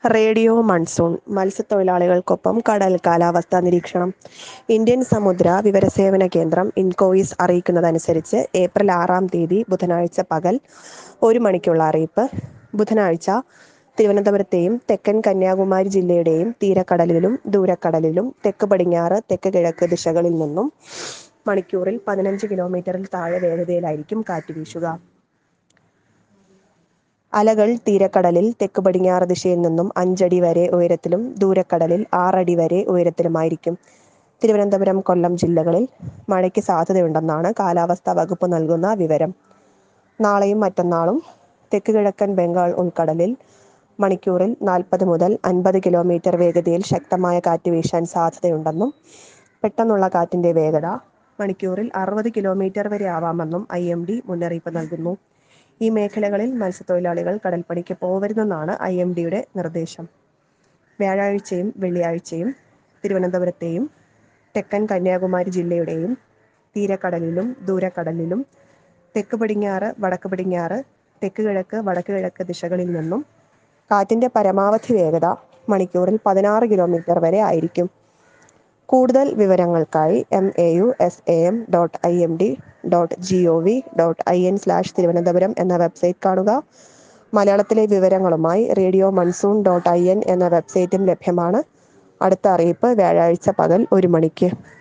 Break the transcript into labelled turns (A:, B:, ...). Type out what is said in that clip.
A: radio monsoon മത്സ്യത്തൊഴിലാളികൾക്കൊപ്പം കടൽ കാലാവസ്ഥാ നിരീക്ഷണം ഇന്ത്യൻ സമുദ്ര വിവരസേവന കേന്ദ്രം ഇൻകോയിസ് അറിയിക്കുന്നതനുസരിച്ച് ഏപ്രിൽ ആറാം തീയതി ബുധനാഴ്ച പകൽ ഒരു മണിക്കുള്ള അറിയിപ്പ് ബുധനാഴ്ച തിരുവനന്തപുരത്തെയും തെക്കൻ കന്യാകുമാരി ജില്ലയുടെയും തീരക്കടലിലും ദൂരക്കടലിലും തെക്ക് പടിഞ്ഞാറ് തെക്ക് കിഴക്ക് ദിശകളിൽ നിന്നും മണിക്കൂറിൽ പതിനഞ്ച് കിലോമീറ്ററിൽ താഴെ വേഗതയിലായിരിക്കും കാറ്റ് വീശുക അലകൾ തീരക്കടലിൽ തെക്ക് പടിഞ്ഞാറ് ദിശയിൽ നിന്നും അഞ്ചടി വരെ ഉയരത്തിലും ദൂരക്കടലിൽ ആറടി വരെ ഉയരത്തിലുമായിരിക്കും തിരുവനന്തപുരം കൊല്ലം ജില്ലകളിൽ മഴയ്ക്ക് സാധ്യതയുണ്ടെന്നാണ് കാലാവസ്ഥാ വകുപ്പ് നൽകുന്ന വിവരം നാളെയും മറ്റന്നാളും തെക്ക് കിഴക്കൻ ബംഗാൾ ഉൾക്കടലിൽ മണിക്കൂറിൽ നാൽപ്പത് മുതൽ അൻപത് കിലോമീറ്റർ വേഗതയിൽ ശക്തമായ കാറ്റ് വീശാൻ സാധ്യതയുണ്ടെന്നും പെട്ടെന്നുള്ള കാറ്റിന്റെ വേഗത മണിക്കൂറിൽ അറുപത് കിലോമീറ്റർ വരെ ആവാമെന്നും ഐ എം ഡി മുന്നറിയിപ്പ് നൽകുന്നു ഈ മേഖലകളിൽ മത്സ്യത്തൊഴിലാളികൾ കടൽപ്പണിക്ക് പോവരുതെന്നാണ് ഐ എം ഡിയുടെ നിർദ്ദേശം വ്യാഴാഴ്ചയും വെള്ളിയാഴ്ചയും തിരുവനന്തപുരത്തെയും തെക്കൻ കന്യാകുമാരി ജില്ലയുടെയും തീരക്കടലിലും ദൂരക്കടലിലും തെക്ക് പടിഞ്ഞാറ് വടക്ക് പടിഞ്ഞാറ് തെക്ക് കിഴക്ക് വടക്ക് കിഴക്ക് ദിശകളിൽ നിന്നും കാറ്റിന്റെ പരമാവധി വേഗത മണിക്കൂറിൽ പതിനാറ് കിലോമീറ്റർ വരെ ആയിരിക്കും കൂടുതൽ വിവരങ്ങൾക്കായി M A U S A M dot I M D dot G O V dot I N slash Thiruvananthapuram എന്ന വെബ്സൈറ്റ് കാണുക മലയാളത്തിലെ വിവരങ്ങളുമായി radio monsoon dot I N എന്ന വെബ്സൈറ്റും ലഭ്യമാണ് അടുത്ത അറിയിപ്പ് വ്യാഴാഴ്ച പകൽ ഒരു മണിക്ക്